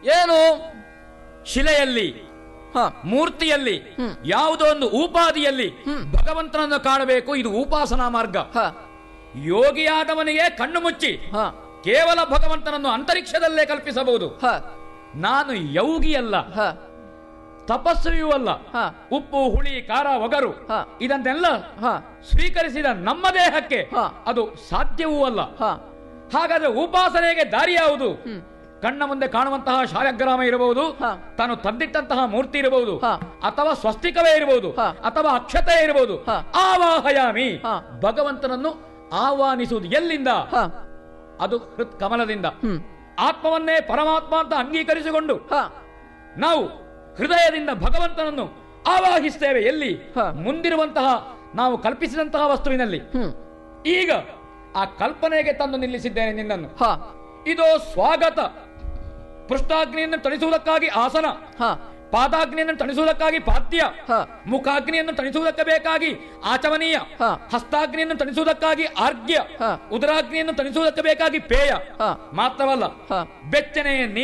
ಏನು ಶಿಲೆಯಲ್ಲಿ ಹ ಮೂರ್ತಿಯಲ್ಲಿ ಹ್ಮ್. ಯಾವುದೋ ಒಂದು ಉಪಾದಿಯಲ್ಲಿ ಹ್ಮ್. ಭಗವಂತನನ್ನು ಕಾಣಬೇಕು ಇದು ಉಪಾಸನಾ ಮಾರ್ಗ ಹ ಯೋಗಿಯಾದವನಿಗೆ ಕಣ್ಣು ಮುಚ್ಚಿ ಹ ಕೇವಲ ಭಗವಂತನನ್ನು ಅಂತರಿಕ್ಷದಲ್ಲೇ ಕಲ್ಪಿಸಬಹುದು ಹ ನಾನು ಯೌಗಿಯಲ್ಲ ಹ ತಪಸ್ವಿಯೂ ಅಲ್ಲ ಹ ಉಪ್ಪು ಹುಳಿ ಖಾರ ಒಗರು ಹ. ಇದನ್ನೆಲ್ಲ ಹ ಸ್ವೀಕರಿಸಿದ ನಮ್ಮ ದೇಹಕ್ಕೆ ಹ. ಅದು ಸಾಧ್ಯವೂ ಅಲ್ಲ ಹ ಹಾಗಾದ್ರೆ ಉಪಾಸನೆಗೆ ದಾರಿ ಯಾವುದು ಹ್ಮ್. ಕಣ್ಣ ಮುಂದೆ ಕಾಣುವಂತಹ ಶಾಲಗ್ರಾಮ ಇರಬಹುದು ಹ. ತಾನು ತಂದಿಟ್ಟಂತಹ ಮೂರ್ತಿ ಇರಬಹುದು ಹ. ಅಥವಾ ಸ್ವಸ್ತಿಕವೇ ಇರಬಹುದು ಹ. ಅಥವಾ ಅಕ್ಷತೆ ಇರಬಹುದು ಹ. ಆವಾಹಯಾಮಿ ಹ. ಭಗವಂತನನ್ನು ಆಹ್ವಾನಿಸುವುದು ಎಲ್ಲಿಂದ ಹ ಅದು ಹೃತ್ ಕಮಲದಿಂದ ಹ್ಮ್ ಆತ್ಮವನ್ನೇ ಪರಮಾತ್ಮ ಅಂತ ಅಂಗೀಕರಿಸಿಕೊಂಡು ಹ ನಾವು ಹೃದಯದಿಂದ ಭಗವಂತನನ್ನು ಆವಾಹಿಸ್ತೇವೆ ಎಲ್ಲಿ ಹ. ಮುಂದಿರುವಂತಹ ನಾವು ಕಲ್ಪಿಸಿದಂತಹ ವಸ್ತುವಿನಲ್ಲಿ ಹ್ಮ್ ಈಗ ಆ ಕಲ್ಪನೆಗೆ ತಂದು ನಿಲ್ಲಿಸಿದ್ದೇನೆ ನಿನ್ನನ್ನು ಹ ಇದು ಸ್ವಾಗತ ಪೃಷ್ಠಾಗ್ನಿಯನ್ನು ತಣಿಸುವುದಕ್ಕಾಗಿ ಆಸನ ಹ ಪಾದಾಗ್ನಿಯನ್ನು ತಣಿಸುವುದಕ್ಕಾಗಿ ಪಾದ್ಯ ಹ ಮುಖಾಗ್ನಿಯನ್ನು ತಣಿಸುವುದಕ್ಕೆ ಬೇಕಾಗಿ ಆಚಮನೀಯ ಹ. ಹಸ್ತಾಗ್ನಿಯನ್ನು ತಣಿಸುವುದಕ್ಕಾಗಿ ಆರ್ಗ್ಯ ಹ. ಉದರಾಗ್ನಿಯನ್ನು ತಣಿಸುವುದಕ್ಕೆ ಬೇಕಾಗಿ ಪೇಯ ಹ. ಮಾತ್ರವಲ್ಲ ಹ. ಬೆಚ್ಚನೆಯ